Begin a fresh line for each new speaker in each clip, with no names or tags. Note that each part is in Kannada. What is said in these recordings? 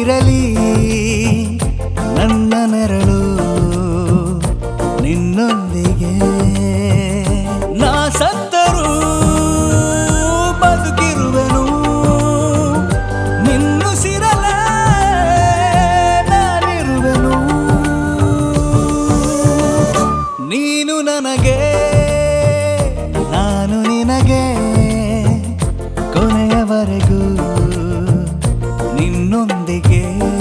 ಇರಲಿ ನನ್ನ ನೆರಳು ನಿನ್ನೊಂದಿಗೆ ನಾ ಸತ್ತರೂ ಬದುಕಿರುವೆನು ನಿನ್ನುಸಿರಲೇ ನಾನಿರುವೆನು ನೀನು ನನಗೆ ನಾನು ನಿನಗೆ ಕೊನೆಯವರೆಗೂ ನಿನ್ನೊಂದಿಗೆ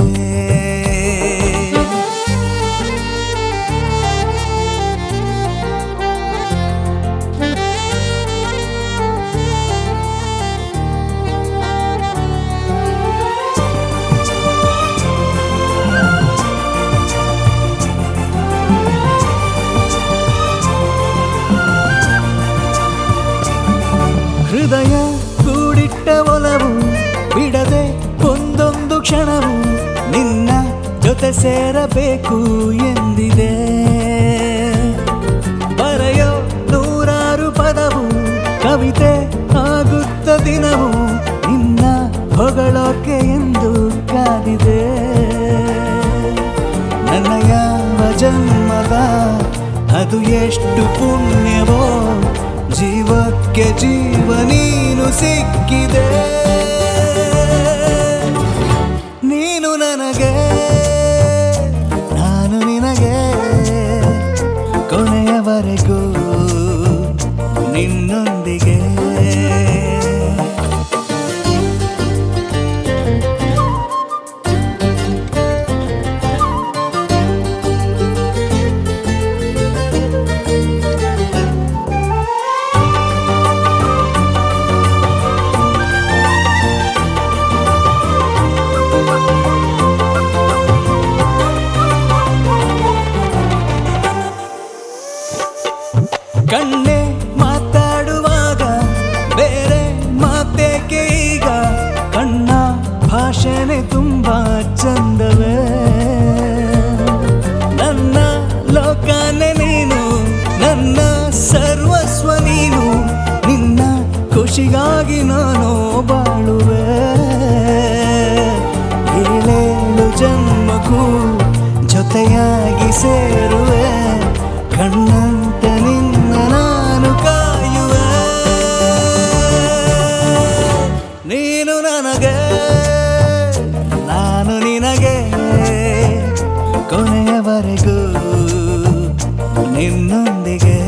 ಹೃದಯ ಕೂಡಿಟ್ಟ ಒಲವು ಬಿಡದೆ ಒಂದೊಂದು ಕ್ಷಣವು ನಿನ್ನ ಜೊತೆ ಸೇರಬೇಕು ಎಂದಿದೆ ಬರೆಯೋ ನೂರಾರು ಪದವು ಕವಿತೆ ಆಗುತ್ತ ದಿನವು ನಿನ್ನ ಹೊಗಳೋಕೆ ಎಂದು ಕಾದಿದೆ ನನ್ನ ಯಾವ ಜನ್ಮದ ಅದು ಎಷ್ಟು ಪುಣ್ಯವೋ ಜೀವಕ್ಕೆ ಜೀವ ನೀನು ಸಿಕ್ಕಿದೆ ನೀನು ನನಗೆ ನಾನು ನಿನಗೆ ಕೊನೆಯವರೆಗೂ ನಿನ್ನೊಂದಿಗೆ ಕಣ್ಣೆ ಮಾತಾಡುವಾಗ ಬೇರೆ ಮಾತೇಕೆ ಈಗ ಕಣ್ಣ ಭಾಷೆನೆ ತುಂಬಾ ಚಂದವೇ ನನ್ನ ಲೋಕನೆ ನೀನು ನನ್ನ ಸರ್ವಸ್ವ ನೀನು ನಿನ್ನ ಖುಷಿಗಾಗಿ ನಾನು ಬಾಳುವೆ ಏಳೇಳು ಜನ್ಮಕ್ಕೂ ಜೊತೆಯಾಗಿ ಸೇರುವೆ ಕಣ್ಣಂತ ನಿನ್ನ ನಾನು ಕಾಯುವೆ ನೀನು ನನಗೆ ನಾನು ನಿನಗೆ ಕೊನೆಯವರೆಗೂ ನಿನ್ನೊಂದಿಗೆ